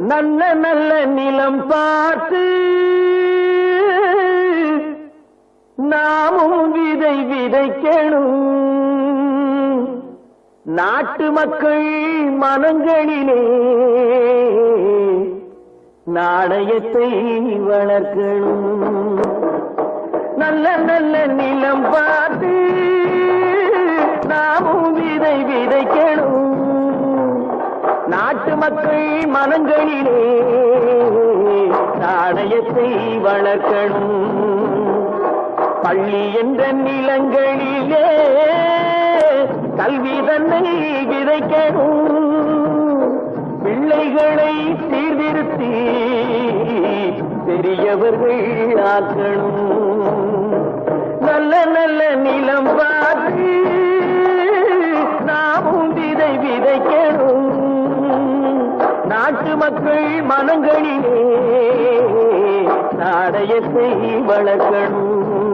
நல்ல நல்ல நிலம் பார்த்து நாமும் விதை விதைக்கணும் நாட்டு மக்கள் மனங்களிலே நாணயத்தை வளர்க்கணும் நல்ல நல்ல நிலம் பார்த்து நாமும் விதை விதைக்கணும் நாட்டு மக்கள் மனங்களிலே நாணயத்தை வளர்க்கணும் பள்ளி என்ற நிலங்களிலே கல்வி தன்னை விதைக்கணும் பிள்ளைகளை சீர்திருத்தி பெரியவர்கள் ஆக்கணும் நல்ல நல்ல நிலம் பார்த்து நாமும் விதை விதைக்கணும் நாட்டு மக்கள் மனங்களிலே நாடயத்தை வளர்க்கணும்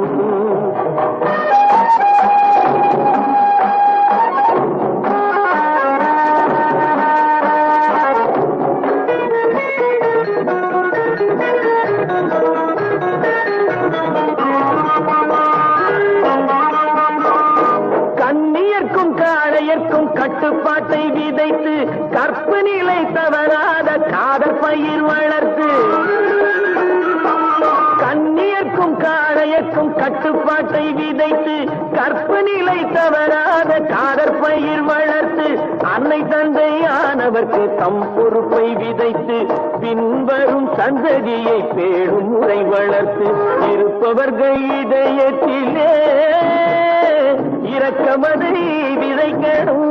கண்ணியர்க்கும் காளையர்க்கும் கட்டுப்பாட்டை விதைத்து கற்பு நிலை தவறாத காதல் பயிர் வளர்த்து கண்ணியர்க்கும் காளையர்க்கும் கட்டுப்பாட்டை விதைத்து கற்பு நிலை தவறாத காதற் பயிர் வளர்த்து அன்னை தந்தையானவர்க்கு தம் பொறுப்பை விதைத்து பின்வரும் சந்ததியை பேடும் முறை வளர்த்து இருப்பவர்கள் இதயத்திலே இரக்கமதை விதைக்கணும்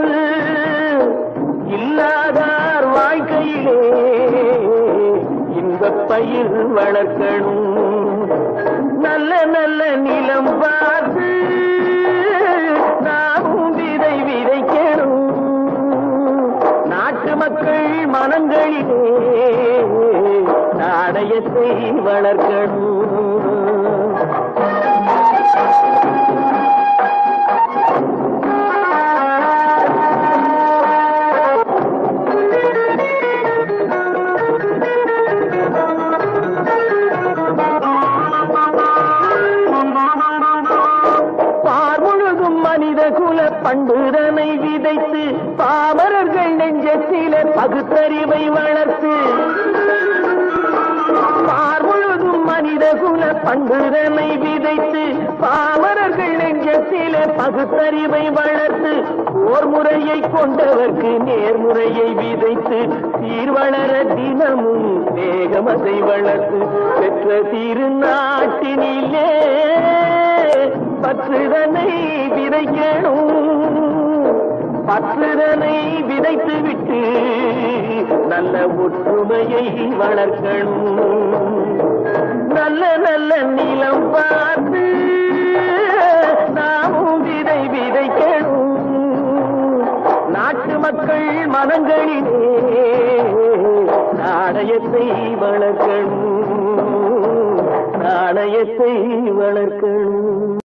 இல்லாதார் வாழ்க்கையிலே இன்பப் பயிர் வளர்க்கணும் நல்ல நல்ல நிலம் பார்த்து நாமும் விதை விதைக்கணும் நாட்டு மக்கள் மனங்களிலே நாணயத்தை வளர்க்கணும் பார் முழுதும் மனித குல பண்புதனை விதைத்து பாமரர்கள் நெஞ்சத்திலே பகுத்தறிவை வளர்த்து பார் முழுதும் மனித குல பண்புதனை விதைத்து பாமரர்கள் நெஞ்சத்திலே பகுத்தறிவை வளர்த்து போர் முறையை கொண்டவர்க்கு நேர்முறையை விதைத்து சீர்வளர தினமும் வேகமதை வளர்த்து பெற்ற திருநாட்டினிலே பற்றுதனை விதைக்கணும் பற்றுதனை விதைத்து விட்டு நல்ல ஒற்றுமையை வளர்க்கணும் நல்ல நல்ல நிலம் பார்த்து நாமும் விதை விதைக்கணும் நாட்டு மக்கள் மனங்களிலே நாணயத்தை வளர்க்கணும் நாணயத்தை வளர்க்கணும்